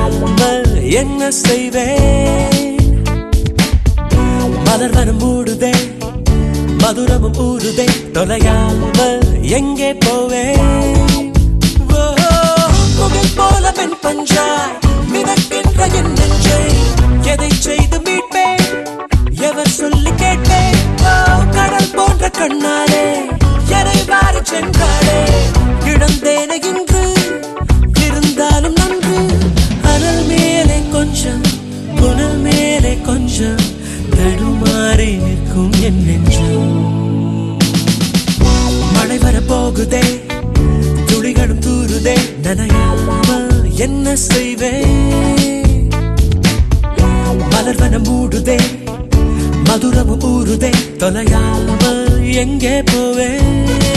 தொலையாமல் என்ன செய்வேன் மலர் வனம் மூடுதே மதுரமும் ஊறுதே தொலையாமல் எங்கே போவேன் ஓ, முகில் போல பெண் பஞ்சாய் மிதக்கின்ற என் நெஞ்சை எதை செய்து மீட்பேன் எவர் சொல்லி கேட்பேன் ஓ, கடல் போன்ற கண்ணாலே எரை வாரி சென்றாளே இழந்தேனே இன்று இருந்தாலும் நன்று அனல் மேலே கொஞ்சம் புனல் மேலே கொஞ்சம் தடுமாறி நிற்கும் என் நெஞ்சம் மழை வர போகுதே துளிகளும் தூருதே நனையாமல் என்ன செய்வேன் மலர்வனம் மூடுதே மதுரமும் ஊறுதே தொலையாமல் எங்கே போவேன்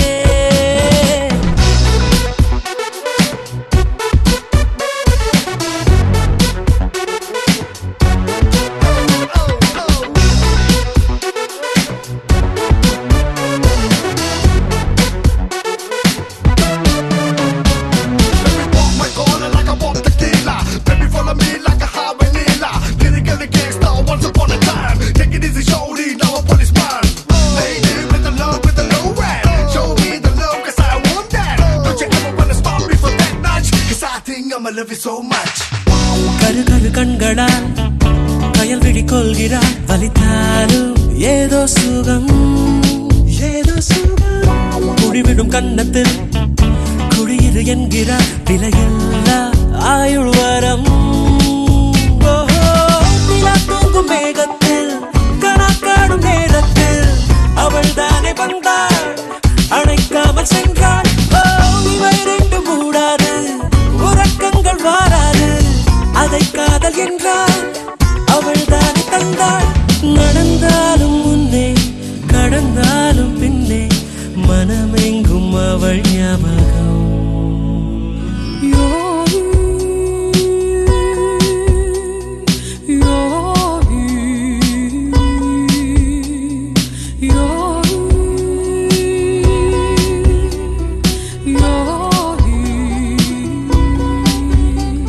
Walk my corner like I walk tequila. Baby, follow me like a highway Leela. Lyrically gangsta once upon a time. Take it easy, shorty, now a policeman. Lady with the love, with the low rap. Show me the love, cause I want that. Don't you ever wanna stop me for that notch? Cause I think I'ma love you so much. கரு கரு கண்களால் கயல் விழி கொள்கிறாள் வலித்தாலும் ஏதோ சுகம் ஏதோ சுகம் குழிவிடும் கன்னத்தில் குடியிரு என்கிறார் விலையில்லா ஆயுள் வரம் ஓஹோ, நிலா தூங்கும் மேகத்தில் கனா காணும் நேரத்தில் அவள் தானே வந்தாள் அணைக்காமல் சென்றாள் ஓ, இவை ரெண்டு மூடாது உறக்கங்கள் வாராது அதை காதல் என்றால் அவள் தானே தந்தாள் நடந்தாலும் முன்னே கடந்தாலும் பின்னே மனமெங்கும் அவள் ஞாபகம் யோகி, யோகி, யோகி, யோகி.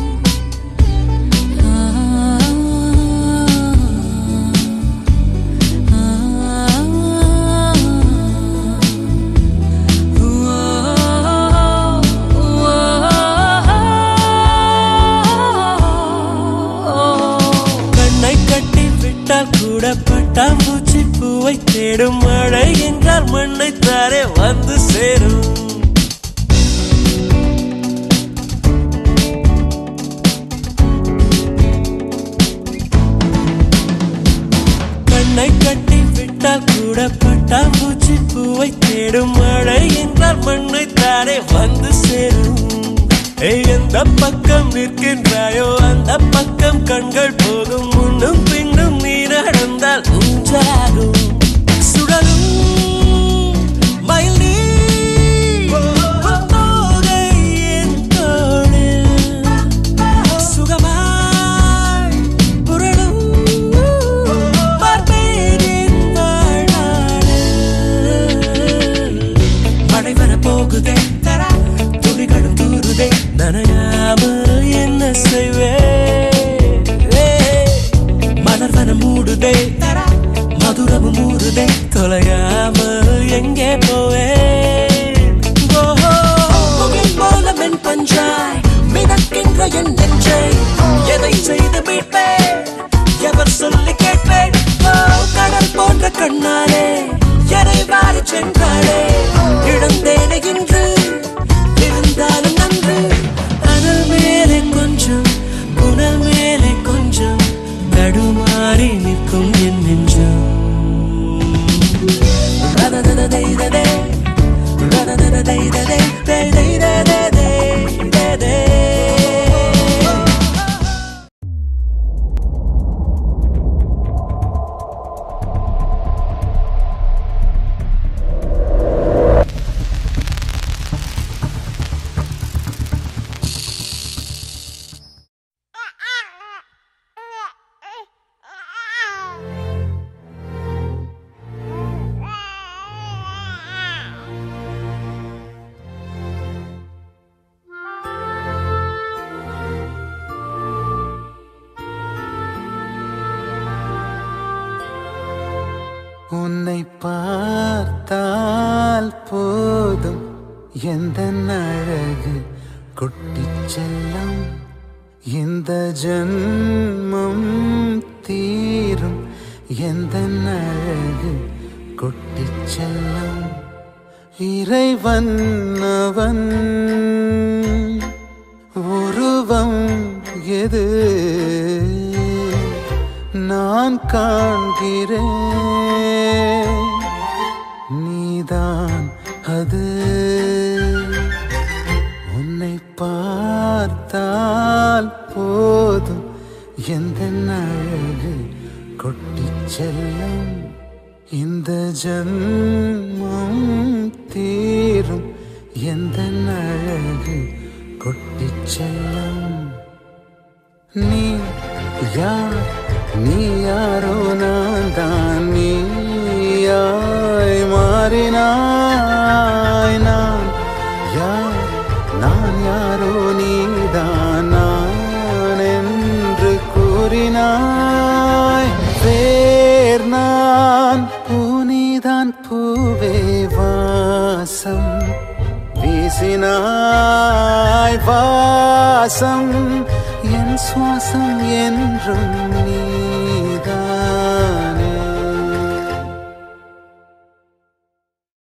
கண்ணை கட்டி விட்டால் கூட பட்டாம்பூச்சி பூவை தேடும் மழை என்றால் மண்ணை தாரே வந்து சேரும் கண்ணை கட்டி விட்டால் கூட பட்டாம்பூச்சி பூவை தேடும் மழை என்றால் மண்ணை தானே வந்து சேரும் ஏய், எந்த பக்கம் நிற்கின்றாயோ அந்த பக்கம் கண்கள் போகும் முன்னும் பின்னும் நீ நடந்தால் உஞ்சாகும் சுழலும் மயில் நீ புத்தோகை என் தோளில் சுகமாய் புரளும் பார்ப்பேன் என் வாழ்நாளில். மழை வர போகுதே தரா துளிகளும் தூருதே நனையாமல் என்ன செய்வேன் மலர் வனம் மூடுதே தரா மதுரமும் ஊறுதே தொலையாமல் எங்கே போவேன் ஓஹோ, முகில் போல மென் பஞ்சாய் மிதக்கின்ற என் நெஞ்சை எதை செய்து மீட்பேன் எவர் சொல்லி கேட்பேன் ஓ, கடல் போன்ற கண்ணாலே எரை வாரி சென்றாளே இழந்தேனே இன்று இருந்தாலும் நன்று அனல் மேலே கொஞ்சம் புனல் மேலே கொஞ்சம் தடுமாறி நிற்கும் என் நெஞ்சம் ரததததைததே, ரததததைததே, தைதைதததே, பார்த்தால் போதும் எந்த அழகு கொட்டிச் செல்லம் இந்த ஜன்மம் தீரும் எந்த அழகு கொட்டிச் செல்லம் இறைவன் அவன் உருவம் எது நான் காண்கிறேன் நீதான் அது உன்னை பார்த்தால் போதும் எந்த அழகு கொட்டிச் செல்லும் இந்த ஜன்மம் தீரும் எந்த அழகு கொட்டிச் செல்லும் நீ யார் நீ யாரோ நான் தான் நீயாய் மாறினாய் நான் யார் நான் யாரோ நீதான் நான் என்று கூறினாய் வேர் நான் பூனிதான் பூவே வாசம் வீசினாய் வாசம் என் சுவாசம் என்றும்